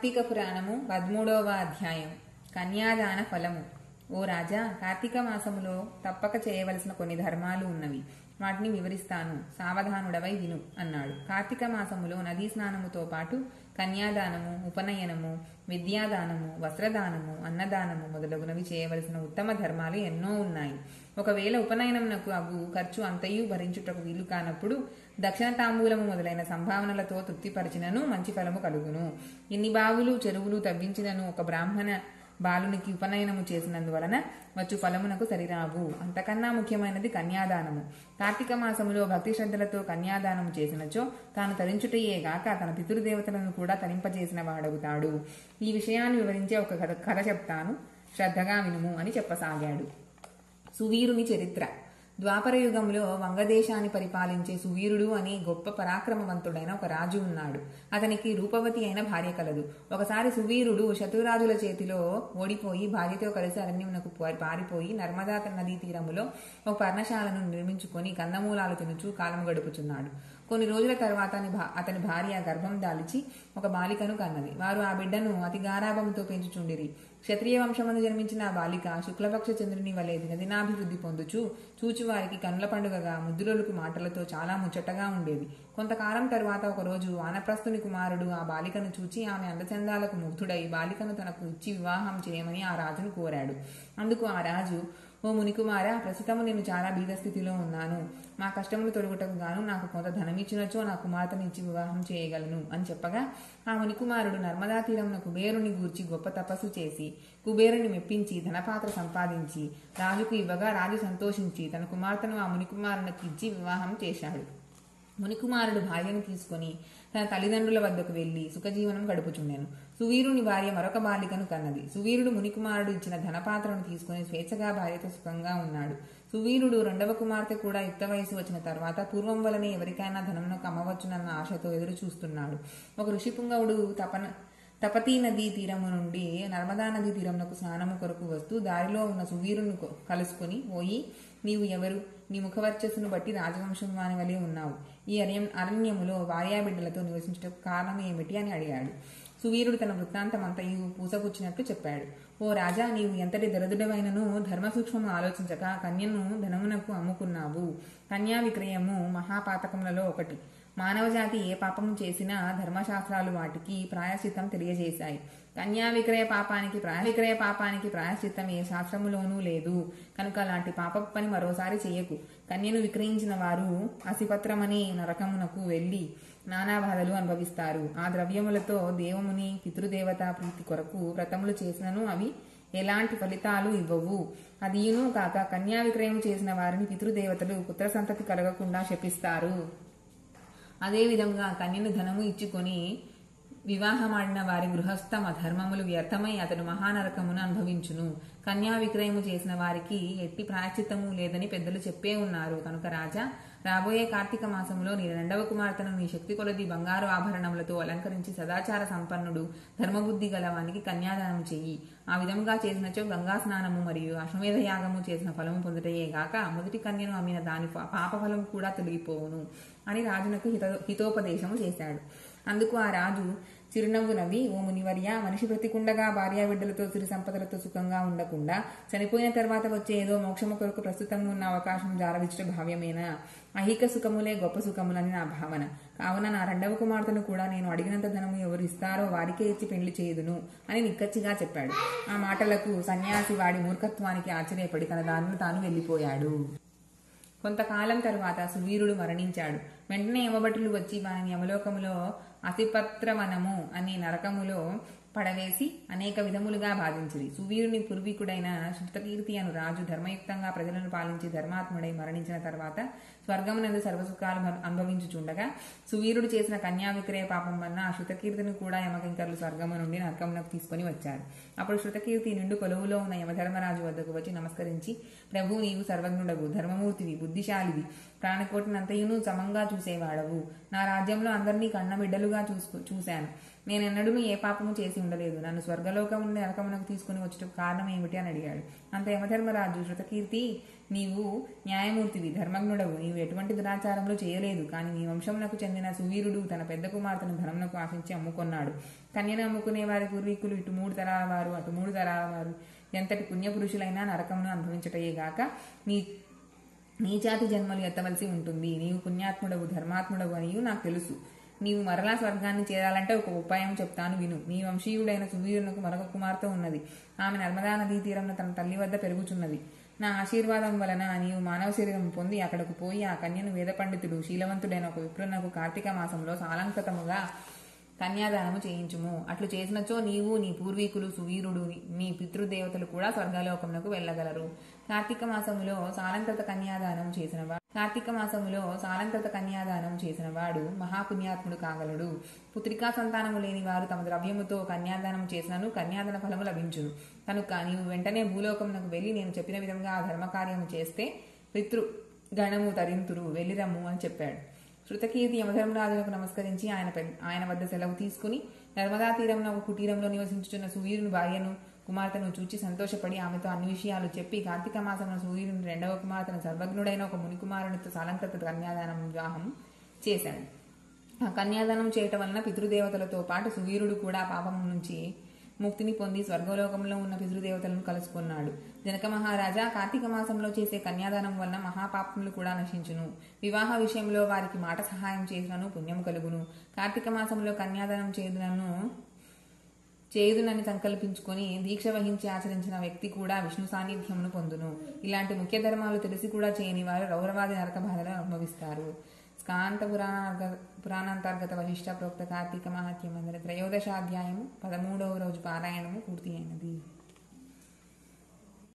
కార్తీక పురాణము పదమూడవ అధ్యాయం కన్యాదాన ఫలము ఓ రాజా కార్తీక మాసములో తప్పక చేయవలసిన కొన్ని ధర్మాలు ఉన్నవి వాటిని వివరిస్తాను సావధానుడవై విను అన్నాడు కార్తీక మాసములో నదీ స్నానముతో పాటు కన్యాదానము ఉపనయనము విద్యాదానము వస్త్రదానము అన్నదానము మొదలగునవి చేయవలసిన ఉత్తమ ధర్మాలు ఎన్నో ఉన్నాయి ఒకవేళ ఉపనయనమునకు అగు ఖర్చు అంతయు భరించుటకు వీలు కానప్పుడు దక్షిణ తాంబూలము మొదలైన సంభావనలతో తృప్తిపరిచినను మంచి ఫలము కలుగును ఎన్ని బావులు చెరువులు తవ్వించినను ఒక బ్రాహ్మణ బాలునికి ఉపనయనము చేసినందువలన వచ్చు ఫలమునకు సరిరావు అంతకన్నా ముఖ్యమైనది కన్యాదానము కార్తీక మాసములో భక్తి శ్రద్ధలతో కన్యాదానము చేసినచో తాను తరించుటయే గాక తన పితృదేవతలను కూడా తరింపజేసిన వాడవుతాడు ఈ విషయాన్ని వివరించే ఒక కథ కథ చెప్తాను శ్రద్ధగా వినుము అని చెప్పసాగాడు సువీరుని చరిత్ర ద్వాపర యుగంలో వంగదేశాన్ని పరిపాలించే సువీరుడు అనే గొప్ప పరాక్రమవంతుడైన ఒక రాజు ఉన్నాడు అతనికి రూపవతి అయిన భార్య కలదు ఒకసారి సువీరుడు శత్రురాజుల చేతిలో ఓడిపోయి భార్యతో కలిసి అరణ్యమునకు పా- పారిపోయి నర్మదా నదీ తీరములో ఒక పర్ణశాలను నిర్మించుకొని కందమూలాలు తినుచూ కాలం గడుపుచున్నాడు కొన్ని రోజుల తర్వాత అతని భా- అతని భార్య గర్భం దాల్చి ఒక బాలికను కన్నది వారు ఆ బిడ్డను అతి గారాభంతో పెంచుచుండిరి క్షత్రియ వంశమందు జన్మించిన ఆ బాలిక శుక్లపక్ష చంద్రుని వలె దినదినాభివృద్ధి పొందుచు చూచువారికి కనుల పండుగగా ముద్దులకు మాటలతో చాలా ముచ్చటగా ఉండేది కొంతకాలం తరువాత ఒకరోజు వానప్రస్థుని కుమారుడు ఆ బాలికను చూచి ఆమె అందచందాలకు ముగ్ధుడై బాలికను తనకు ఇచ్చి వివాహం చేయమని ఆ రాజును కోరాడు అందుకు ఆ రాజు ఓ మునికుమార ప్రస్తుతము నేను చాలా బీద స్థితిలో ఉన్నాను మా కష్టములు తొలగుటకు గాను నాకు కొంత ధనమిచ్చినచో నా కుమార్తెను ఇచ్చి వివాహం చేయగలను అని చెప్పగా ఆ మునికుమారుడు నర్మదా తీరమున కుబేరుని గూర్చి గొప్ప తపస్సు చేసి కుబేరుని మెప్పించి ధనపాత్ర సంపాదించి రాజుకు ఇవ్వగా రాజు సంతోషించి తన కుమార్తెను ఆ మునికుమారునికి ఇచ్చి వివాహం చేశాడు మునికుమారుడు భార్యను తీసుకొని తన తల్లిదండ్రుల వద్దకు వెళ్లి సుఖజీవనం గడుపుచుండెను సువీరుని భార్య మరొక బాలికను కన్నది సువీరుడు మునికుమారుడు ఇచ్చిన ధనపాత్రను తీసుకుని స్వేచ్ఛగా భార్యతో సుఖంగా ఉన్నాడు సువీరుడు రెండవ కుమార్తె కూడా యుక్త వయసు వచ్చిన తర్వాత పూర్వం వలనే ఎవరికైనా ధనమునకు అమ్మవచ్చునన్న ఆశతో ఎదురు చూస్తున్నాడు ఒక ఋషిపుంగవుడు తపన తపతీ నదీ తీరము నుండి నర్మదా నదీ తీరమునకు స్నానము కొరకు వస్తూ దారిలో ఉన్న సువీరుని కొ- కలుసుకుని పోయి నీవు ఎవరు నీ ముఖవర్చస్సును బట్టి రాజవంశం వాని వలె ఉన్నావు ఈ అరణ్యం అరణ్యములో భార్యాబిడ్డలతో నివసించటకు కారణం ఏమిటి అని అడిగాడు సువీరుడు తన వృత్తాంతం అంతయు పూసపుచ్చినట్లు చెప్పాడు ఓ రాజా నీవు ఎంతటి దరదుడవైనను ధర్మ సూక్ష్మము ఆలోచించక కన్యను ధనమునకు అమ్ముకున్నావు కన్యా విక్రయము మహాపాతకములలో ఒకటి మానవజాతి ఏ పాపము చేసినా ధర్మశాస్త్రాలు వాటికి ప్రాయశ్చిత్తం తెలియజేశాయి కన్యా విక్రయ పాపానికి ప్రాయ విక్రయ పాపానికి ప్రాయశ్చిత్తం ఏ శాస్త్రములోనూ లేదు కనుక అలాంటి పాప పని మరోసారి చేయకు కన్యను విక్రయించిన వారు అసిపత్రమని నరకమునకు వెళ్లి నానా బాధలు అనుభవిస్తారు ఆ ద్రవ్యములతో దేవముని పితృదేవత ప్రీతి కొరకు వ్రతములు చేసినను అవి ఎలాంటి ఫలితాలు ఇవ్వవు అదియును కాక కన్యా విక్రయం చేసిన వారిని పితృదేవతలు పుత్ర సంతతి కలగకుండా శపిస్తారు అదేవిధంగా కన్యను ధనము ఇచ్చుకొని వివాహమాడిన వారి గృహస్థమ ధర్మములు వ్యర్థమై అతడు మహానరకమును అనుభవించును కన్యా విక్రయము చేసిన వారికి ఎట్టి ప్రాయశ్చిత్తము లేదని పెద్దలు చెప్పే ఉన్నారు కనుక రాజా రాబోయే కార్తీక మాసంలో నీ రెండవ కుమార్తెను నీ శక్తి కొలది బంగారు ఆభరణములతో అలంకరించి సదాచార సంపన్నుడు ధర్మబుద్ధి గలవానికి కన్యాదానం చెయ్యి ఆ విధముగా చేసినచో గంగా స్నానము మరియు అశ్వమేధ యాగము చేసిన ఫలము పొందుటయే గాక మొదటి కన్యను అమ్మిన దాని పా- పాపఫలం కూడా తొలగిపోవును అని రాజునకు హిత హితోపదేశము చేశాడు అందుకు ఆ రాజు చిరునవ్వు నవ్వి ఓ మునివర్య మనిషి బ్రతికుండగా భార్యా బిడ్డలతో సిరి సంపదలతో సుఖంగా ఉండకుండా చనిపోయిన తర్వాత వచ్చే ఏదో మోక్షము కొరకు ప్రస్తుతంగా ఉన్న అవకాశం జారవిచ్చట భావ్యమేనా ఐహిక సుఖములే గొప్ప సుఖములని నా భావన కావున నా రెండవ కుమార్తెను కూడా నేను అడిగినంత ధనము ఎవరు ఇస్తారో వారికే ఇచ్చి పెళ్లి చేయుదును అని నిక్కచ్చిగా చెప్పాడు ఆ మాటలకు సన్యాసి వాడి మూర్ఖత్వానికి ఆశ్చర్యపడి తన దారిని తాను వెళ్లిపోయాడు కొంతకాలం తరువాత సువీరుడు మరణించాడు వెంటనే యమభటులు వచ్చి వారిని యమలోకములో అతిపత్రవనము అనే నరకములో పడవేసి అనేక విధములుగా బాధించింది సువీరుని పూర్వీకుడైన శృతకీర్తి అను రాజు ధర్మయుక్తంగా ప్రజలను పాలించి ధర్మాత్ముడై మరణించిన తర్వాత స్వర్గమునందు సర్వసుఖాలు అను- అనుభవించుచుండగా సువీరుడు చేసిన కన్యా విక్రయ పాపం వలన ఆ శృతకీర్తిని కూడా యమకింకర్లు స్వర్గము నుండి నరకమునకు తీసుకొని వచ్చారు అప్పుడు శృతకీర్తి నిండు కొలువులో ఉన్న యమధర్మరాజు వద్దకు వచ్చి నమస్కరించి ప్రభు నీవు సర్వజ్ఞుడవు ధర్మమూర్తివి బుద్ధిశాలివి ప్రాణకోటినంతయును సమంగా చూసేవాడవు నా రాజ్యంలో అందరినీ కన్న బిడ్డలుగా చూసుకో చూశాను నేనెన్నడూ ఏ పాపము చేసి ఉండలేదు నన్ను స్వర్గలోకం నుండి నరకమునకు తీసుకుని వచ్చటం కారణం ఏమిటి అని అడిగాడు అంత యమధర్మరాజు శృతకీర్తి నీవు న్యాయమూర్తివి ధర్మజ్ఞుడవు నీవు ఎటువంటి దురాచారములు చేయలేదు కానీ నీ వంశమునకు చెందిన సువీరుడు తన పెద్ద కుమార్తెను ధనమునకు ఆశించి అమ్ముకొన్నాడు కన్యను అమ్ముకునే వారి పూర్వీకులు ఇటు మూడు తరాల వారు అటు మూడు తరాల వారు ఎంతటి పుణ్యపురుషులైనా నరకమును అనుభవించటయే గాక నీ నీచాతి జన్మలు ఎత్తవలసి ఉంటుంది నీవు పుణ్యాత్ముడవు ధర్మాత్ముడవు అనియు నాకు తెలుసు నీవు మరలా స్వర్గాన్ని చేరాలంటే ఒక ఉపాయం చెప్తాను విను నీ వంశీయుడైన సువీరునకు మరొక కుమార్తె ఉన్నది ఆమె నర్మదా నదీ తీరంలో తన తల్లి వద్ద పెరుగుచున్నది నా ఆశీర్వాదం వలన నీవు మానవ శరీరం పొంది అక్కడకు పోయి ఆ కన్యను వేద పండితుడు శీలవంతుడైన ఒక విప్రునకు కార్తీక మాసంలో సాలంకృతముగా కన్యాదానము చేయించుము అట్లు చేసినచో నీవు నీ పూర్వీకులు సువీరుడు నీ పితృదేవతలు కూడా స్వర్గలోకమునకు వెళ్ళగలరు కార్తీక మాసములో సాలంకృత కన్యాదానం చేసిన వాడు కార్తీక మాసములో సాలంకృత కన్యాదానం చేసిన వాడు మహాపుణ్యాత్ముడు కాగలడు పుత్రికా సంతానము లేని వారు తమ ద్రవ్యముతో కన్యాదానం చేసినను కన్యాదాన ఫలము లభించును కనుక నీవు వెంటనే భూలోకమునకు వెళ్ళి నేను చెప్పిన విధంగా ఆ ధర్మకార్యము చేస్తే పితృ గణము తరింతురు వెళ్ళిరమ్ము అని చెప్పాడు శృతకీర్తి యమధర్మరాజులకు నమస్కరించి ఆయన పెద్ద ఆయన వద్ద సెలవు తీసుకుని నర్మదా తీరంలో ఒక కుటీరంలో నివసించుచున్న సువీరుని భార్యను కుమార్తెను చూచి సంతోషపడి ఆమెతో అన్ని విషయాలు చెప్పి కార్తీక మాసంలో సూర్యుని రెండవ కుమార్తెను సర్వజ్ఞుడైన ఒక ముని కుమారునితో సాలంకృత కన్యాదానం వివాహం చేశాడు ఆ కన్యాదానం చేయటం వలన పితృదేవతలతో పాటు సువీరుడు కూడా పాపం నుంచి ముక్తిని పొంది స్వర్గలోకంలో ఉన్న పితృదేవతలను కలుసుకున్నాడు జనక మహారాజా కార్తీక మాసంలో చేసే కన్యాదానం వలన మహాపాపములు కూడా నశించును వివాహ విషయంలో వారికి మాట సహాయం చేసినను పుణ్యము కలుగును కార్తీక మాసంలో కన్యాదానం చేయుదునను చేయుదునని సంకల్పించుకొని దీక్ష వహించి ఆచరించిన వ్యక్తి కూడా విష్ణు సాన్నిధ్యమును పొందును ఇలాంటి ముఖ్య ధర్మాలు తెలిసి కూడా చేయని వారు రౌరవాది నరక బాధలను అనుభవిస్తారు స్కాంత పురాణ పురాణాంతర్గత వశిష్ట ప్రోక్త కార్తీక మహాత్యం అందరి త్రయోదశాధ్యాయము పదమూడవ రోజు పారాయణము పూర్తి అయినది